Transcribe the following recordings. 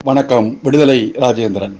வணக்கம் விடுதலை ராஜேந்திரன்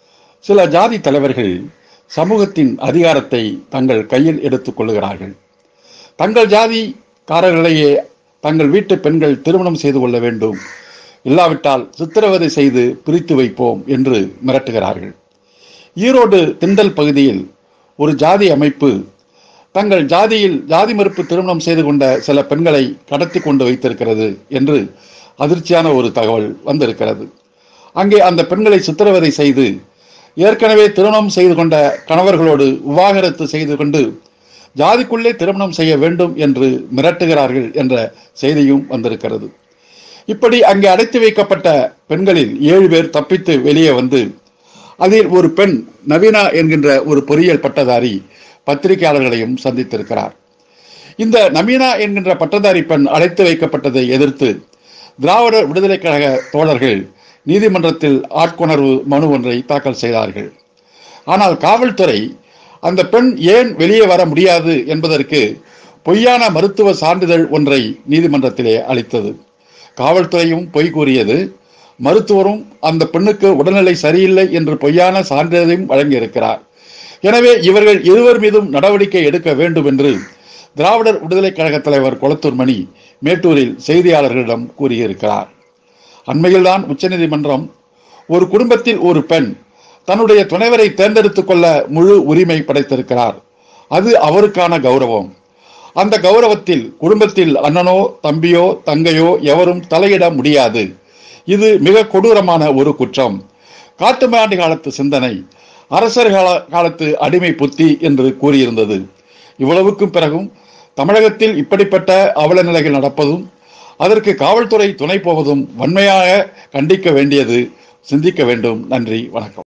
சில ஜாதி தலைவர்கள் சமூகத்தின் அதிகாரத்தை தங்கள் கையில் எடுத்துக் கொள்ளுகிறார்கள் தங்கள் ஜாதிக்காரர்களையே தங்கள் வீட்டு பெண்கள் திருமணம் செய்து கொள்ள வேண்டும் இல்லாவிட்டால் சித்திரவதை செய்து பிரித்து வைப்போம் என்று மிரட்டுகிறார்கள் ஈரோடு திண்டல் பகுதியில் ஒரு ஜாதி அமைப்பு தங்கள் ஜாதியில் ஜாதி மறுப்பு திருமணம் செய்து கொண்ட சில பெண்களை கடத்தி கொண்டு வைத்திருக்கிறது என்று அதிர்ச்சியான ஒரு தகவல் வந்திருக்கிறது அங்கே அந்த பெண்களை சித்திரவதை செய்து ஏற்கனவே திருமணம் செய்து கொண்ட கணவர்களோடு விவாகரத்து செய்து கொண்டு ஜாதிக்குள்ளே திருமணம் செய்ய வேண்டும் என்று மிரட்டுகிறார்கள் என்ற செய்தியும் வந்திருக்கிறது இப்படி அங்கே அடைத்து வைக்கப்பட்ட பெண்களில் ஏழு பேர் தப்பித்து வெளியே வந்து அதில் ஒரு பெண் நவீனா என்கின்ற ஒரு பொறியியல் பட்டதாரி பத்திரிகையாளர்களையும் சந்தித்திருக்கிறார் இந்த நவீனா என்கின்ற பட்டதாரி பெண் அடைத்து வைக்கப்பட்டதை எதிர்த்து திராவிட விடுதலை கழக தோழர்கள் நீதிமன்றத்தில் ஆட்கொணர்வு மனு ஒன்றை தாக்கல் செய்தார்கள் ஆனால் காவல்துறை அந்த பெண் ஏன் வெளியே வர முடியாது என்பதற்கு பொய்யான மருத்துவ சான்றிதழ் ஒன்றை நீதிமன்றத்திலே அளித்தது காவல்துறையும் பொய் கூறியது மருத்துவரும் அந்த பெண்ணுக்கு உடல்நிலை சரியில்லை என்று பொய்யான சான்றிதழையும் வழங்கியிருக்கிறார் எனவே இவர்கள் இருவர் மீதும் நடவடிக்கை எடுக்க வேண்டும் என்று திராவிடர் விடுதலை கழக தலைவர் கொளத்தூர் மணி மேட்டூரில் செய்தியாளர்களிடம் கூறியிருக்கிறார் அண்மையில்தான் உச்சநீதிமன்றம் ஒரு குடும்பத்தில் ஒரு பெண் தன்னுடைய துணைவரை தேர்ந்தெடுத்துக் கொள்ள முழு உரிமை படைத்திருக்கிறார் அது அவருக்கான கௌரவம் அந்த கௌரவத்தில் குடும்பத்தில் அண்ணனோ தம்பியோ தங்கையோ எவரும் தலையிட முடியாது இது மிக கொடூரமான ஒரு குற்றம் காட்டுமாண்டி காலத்து சிந்தனை அரசர் கால காலத்து அடிமை புத்தி என்று கூறியிருந்தது இவ்வளவுக்கும் பிறகும் தமிழகத்தில் இப்படிப்பட்ட அவல நிலைகள் நடப்பதும் அதற்கு காவல்துறை துணை போவதும் வன்மையாக கண்டிக்க வேண்டியது சிந்திக்க வேண்டும் நன்றி வணக்கம்